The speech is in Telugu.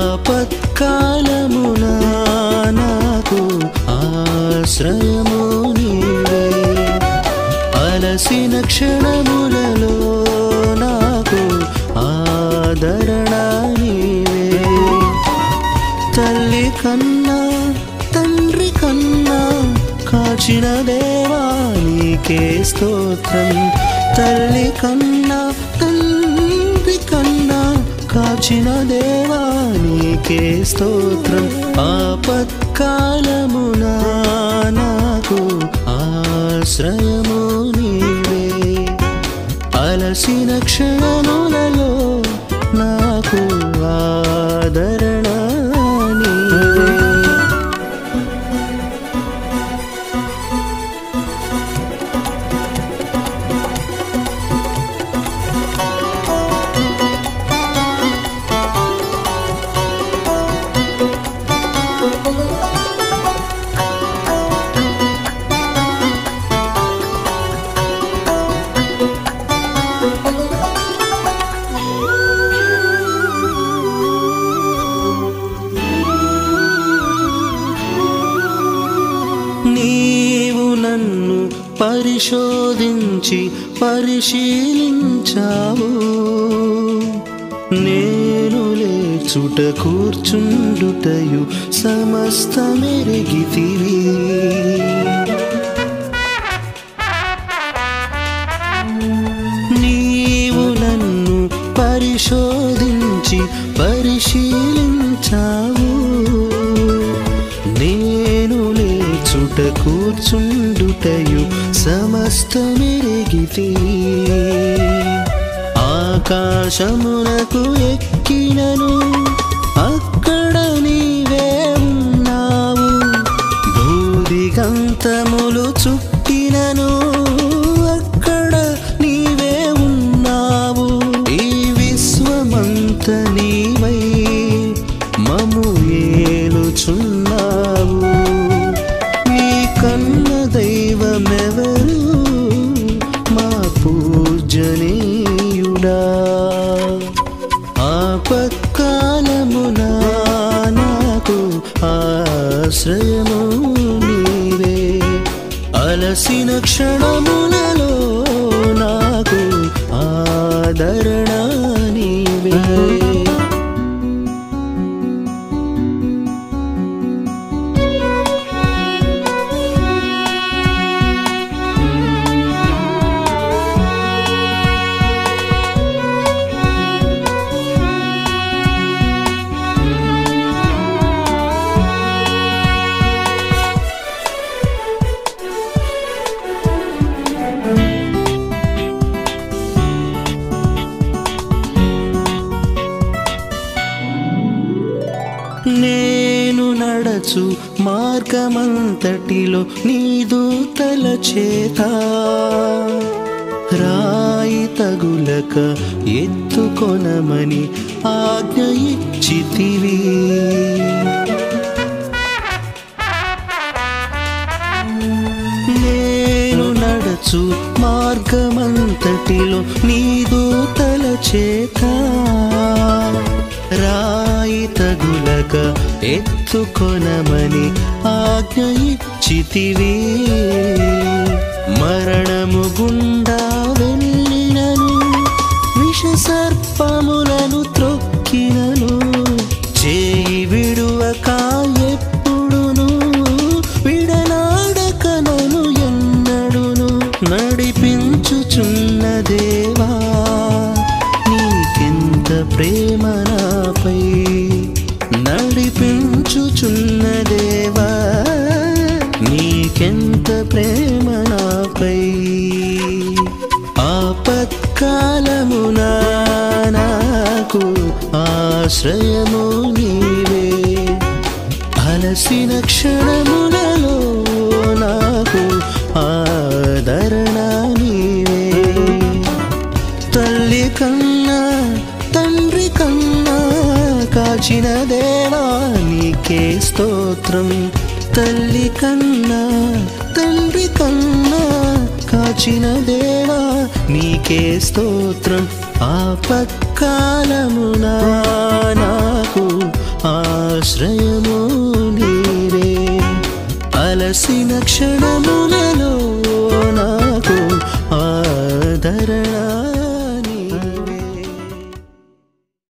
ఆపత్కాలమున నాకు ఆశ్రయము నీవే అలసిన క్షణములలో నాకు ఆదరణ నీవే తల్లి కన్నా తండ్రి కన్నా కాచిన దేవా నీకే స్తోత్రం తల్లి కన్నా తండ్రి కన్నా కాచిన దేవా నీకే స్తోత్రం ఆపత్కాలమున నాకు ఆశ్రయము నీవే అలసిన క్షణములలో నాకు ఆదరణ నీవే నీవు నన్ను పరిశోధించి పరిశీలించావు నేను లేచుట కూర్చుండుటయు సమస్తమెరిగితివి నీవు నన్ను పరిశోధించి పరిశీలించావు నేను లేచుట కూర్చుండుటయు సమస్తమెరిగితి ఆకాశమునకు ఎక్కినను అక్కడ నీవే ఉన్నావు భూదిగంతములు చుట్టినను అక్కడ నీవే ఉన్నావు ఈ విశ్వమంత నీవై మము ఏలుచున్నావు నీ కన్న దైవమెవరు మా పూజనీయుడా ఆపత్కాలమున నాకు ఆశ్రయము నీవే అలసిన క్షణములలో నాకు ఆదరణ నీవే నేను నడచు మార్గమంతటిలో నీ దూతల చేత రాయి తగులక ఎత్తుకొనమని ఆజ్ఞ ఇచ్చితివి నేను నడచు మార్గమంతటిలో నీ దూతల చేత రాయి తగులక ఎత్తుకొనమని ఆజ్ఞ ఇచ్చితివి మరణము గుండా వెళ్ళినను విష సర్పములను త్రొక్కినను చేయి విడువక ఎప్పుడును విడనాడకనను ఎన్నడును నడిపించుచున్న దేవా నీకెంత ప్రేమ నాపై నడిపించుచున్న దేవా నీకెంత ప్రేమ నాపై ఆపత్కాలమున నాకు ఆశ్రయము నీవే అలసిన క్షణములలో నాకు ఆదరణ నీవే తల్లి కన్నా తండ్రి కన్నా కాచిన దేవా నీకే స్తోత్రం తల్లి కన్నా తండ్రి కన్నా కాచిన దేవా నీకే స్తోత్రం ఆపత్కాలమున నాకు ఆశ్రయము నీవే అలసిన క్షణములలో నాకు ఆదరణ